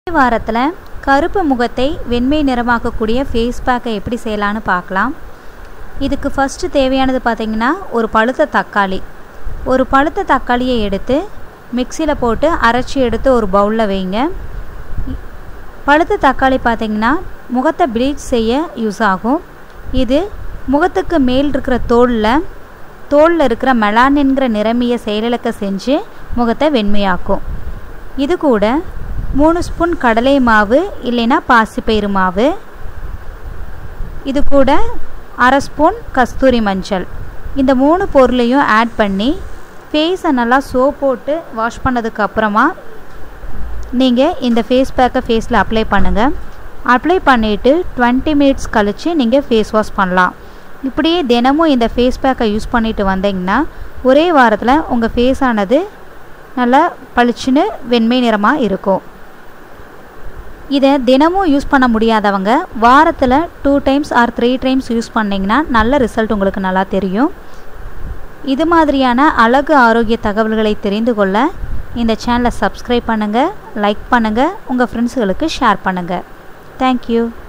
வாரத்தில் கருப்பு முகத்தை வெண்மை நிறமாக்கக்கூடிய ஃபேஸ் பேக்கை எப்படி செய்யலான்னு பார்க்கலாம் இதுக்கு ஃபஸ்ட்டு தேவையானது பார்த்திங்கன்னா ஒரு பழுத்த தக்காளி ஒரு பழுத்த தக்காளியை எடுத்து மிக்சியில் போட்டு அரைச்சி எடுத்து ஒரு பவுலில் வைங்க பழுத்த தக்காளி பார்த்திங்கன்னா முகத்தை ப்ளீச் செய்ய யூஸ் ஆகும் இது முகத்துக்கு மேல் இருக்கிற தோலில் தோலில் இருக்கிற மெலானின்கிற நிறமியை செயலிழக்க செஞ்சு முகத்தை வெண்மையாக்கும் இது கூட மூணு ஸ்பூன் கடலை மாவு இல்லைன்னா பாசிப்பயிறு மாவு இது கூட அரை ஸ்பூன் கஸ்தூரி மஞ்சள் இந்த மூணு பொருளையும் ஆட் பண்ணி ஃபேஸை நல்லா சோப் போட்டு வாஷ் பண்ணதுக்கு அப்புறமா நீங்கள் இந்த ஃபேஸ் பேக்கை ஃபேஸில் அப்ளை பண்ணுங்கள் அப்ளை பண்ணிவிட்டு டுவெண்ட்டி மினிட்ஸ் கழித்து நீங்கள் ஃபேஸ் வாஷ் பண்ணலாம் இப்படியே தினமும் இந்த ஃபேஸ் பேக்கை யூஸ் பண்ணிட்டு வந்தீங்கன்னா ஒரே வாரத்தில் உங்கள் ஃபேஸ் ஆனது நல்லா பளிச்சுன்னு வெண்மை நிறமாக இருக்கும் இதை தினமும் யூஸ் பண்ண முடியாதவங்க வாரத்தில் two times or three times use பண்ணிங்கன்னா நல்ல ரிசல்ட் உங்களுக்கு நல்லா தெரியும் இது மாதிரியான அழகு ஆரோக்கிய தகவல்களை தெரிந்து கொள்ள இந்த சேனலை சப்ஸ்கிரைப் பண்ணுங்கள் லைக் பண்ணுங்கள் உங்கள் ஃப்ரெண்ட்ஸுகளுக்கு ஷேர் பண்ணுங்கள் தேங்க்யூ